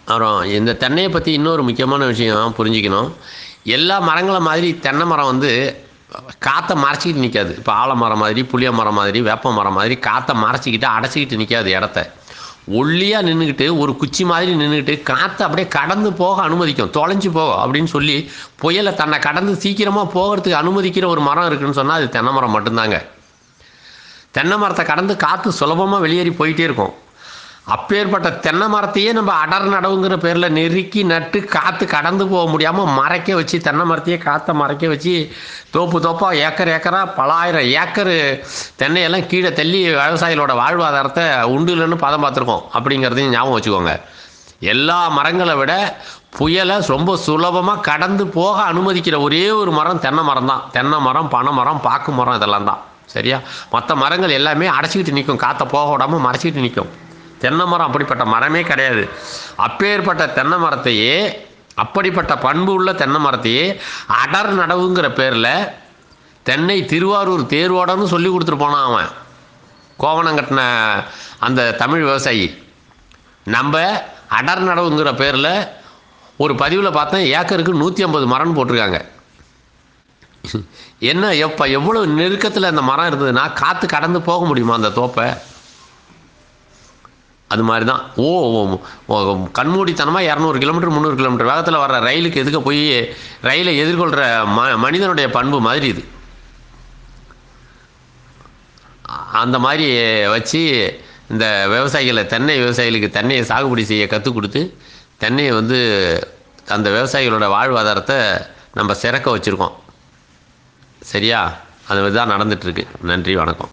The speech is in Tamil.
அப்புறம் இந்த தென்னையை பற்றி இன்னொரு முக்கியமான விஷயம் புரிஞ்சுக்கணும் எல்லா மரங்களை மாதிரி தென்னை மரம் வந்து காற்றை மறைச்சிக்கிட்டு நிற்காது இப்போ ஆலமரம் மாதிரி புளிய மரம் மாதிரி வேப்ப மரம் மாதிரி காற்றை மறைச்சிக்கிட்டு அடைச்சிக்கிட்டு நிற்காது இடத்த ஒல்லியாக நின்றுக்கிட்டு ஒரு குச்சி மாதிரி நின்றுக்கிட்டு காற்றை அப்படியே கடந்து போக அனுமதிக்கும் தொலைஞ்சு போக அப்படின்னு சொல்லி புயலை தன்னை கடந்து சீக்கிரமாக போகிறதுக்கு அனுமதிக்கிற ஒரு மரம் இருக்குன்னு சொன்னால் அது தென்னை மரம் மட்டும்தாங்க தென்னை மரத்தை கடந்து காற்று சுலபமாக வெளியேறி போயிட்டே இருக்கும் அப்பேற்பட்ட தென்னை மரத்தையே நம்ம அடர் நடவுங்கிற பேரில் நெருக்கி நட்டு காற்று கடந்து போக முடியாமல் மறைக்க வச்சு தென்னை மரத்தையே காற்றை மறைக்க வச்சு தோப்பு தோப்பாக ஏக்கர் ஏக்கராக பலாயிரம் ஏக்கர் தென்னையெல்லாம் கீழே தள்ளி விவசாயிகளோட வாழ்வாதாரத்தை உண்டு இல்லைன்னு பதம் பார்த்துருக்கோம் அப்படிங்கிறதையும் ஞாபகம் வச்சுக்கோங்க எல்லா மரங்களை விட புயலை ரொம்ப சுலபமாக கடந்து போக அனுமதிக்கிற ஒரே ஒரு மரம் தென்னை மரம் தான் தென்னை மரம் பனை மரம் பாக்கு மரம் இதெல்லாம் தான் சரியா மற்ற மரங்கள் எல்லாமே அடைச்சிக்கிட்டு நிற்கும் காற்றை போக விடாமல் மறைச்சிக்கிட்டு நிற்கும் தென்னை மரம் அப்படிப்பட்ட மரமே கிடையாது அப்பேற்பட்ட தென்னை மரத்தையே அப்படிப்பட்ட பண்பு உள்ள தென்னை மரத்தையே அடர் நடவுங்கிற பேரில் தென்னை திருவாரூர் தேர்வோடன்னு சொல்லி கொடுத்துட்டு போனான் அவன் கோவணம் கட்டின அந்த தமிழ் விவசாயி நம்ம அடர் நடவுங்கிற பேரில் ஒரு பதிவில் பார்த்தேன் ஏக்கருக்கு நூற்றி ஐம்பது மரம்னு போட்டிருக்காங்க என்ன எப்போ எவ்வளோ நெருக்கத்தில் அந்த மரம் இருந்ததுன்னா காற்று கடந்து போக முடியுமா அந்த தோப்பை அது மாதிரி தான் ஓ ஓ, கண்மூடித்தனமாக இரநூறு கிலோமீட்டர் முந்நூறு கிலோமீட்டர் வேகத்தில் வர்ற ரயிலுக்கு எதுக்க போய் ரயிலை எதிர்கொள்கிற ம மனிதனுடைய பண்பு மாதிரி இது அந்த மாதிரி வச்சு இந்த விவசாயிகளை தென்னை விவசாயிகளுக்கு தென்னையை சாகுபடி செய்ய கற்றுக் கொடுத்து தென்னையை வந்து அந்த விவசாயிகளோட வாழ்வாதாரத்தை நம்ம சிறக்க வச்சுருக்கோம் சரியா அது தான் நடந்துகிட்ருக்கு நன்றி வணக்கம்